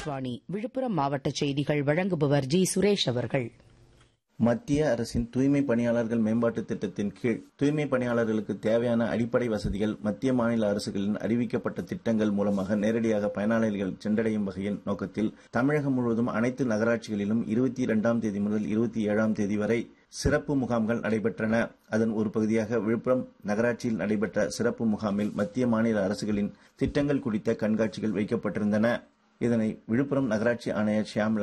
ஆகாஷ்வாணி விழுப்புரம் மாவட்ட செய்திகள் வழங்குபவர் ஜி சுரேஷ் அவர்கள் மத்திய அரசின் தூய்மை பணியாளர்கள் மேம்பாட்டு திட்டத்தின் கீழ் தூய்மை பணியாளர்களுக்கு தேவையான அடிப்படை வசதிகள் மத்திய மாநில அரசுகளின் அறிவிக்கப்பட்ட திட்டங்கள் மூலமாக நேரடியாக பயனாளிகள் சென்றடையும் வகையில் நோக்கத்தில் தமிழகம் முழுவதும் அனைத்து நகராட்சிகளிலும் இருபத்தி இரண்டாம் தேதி முதல் இருபத்தி ஏழாம் தேதி வரை சிறப்பு முகாம்கள் நடைபெற்றன அதன் ஒரு பகுதியாக விழுப்புரம் நகராட்சியில் நடைபெற்ற சிறப்பு முகாமில் மத்திய மாநில அரசுகளின் திட்டங்கள் குறித்த கண்காட்சிகள் வைக்கப்பட்டிருந்தன இதனை விழுப்புரம் நகராட்சி ஆணையர் ஷியாம்லா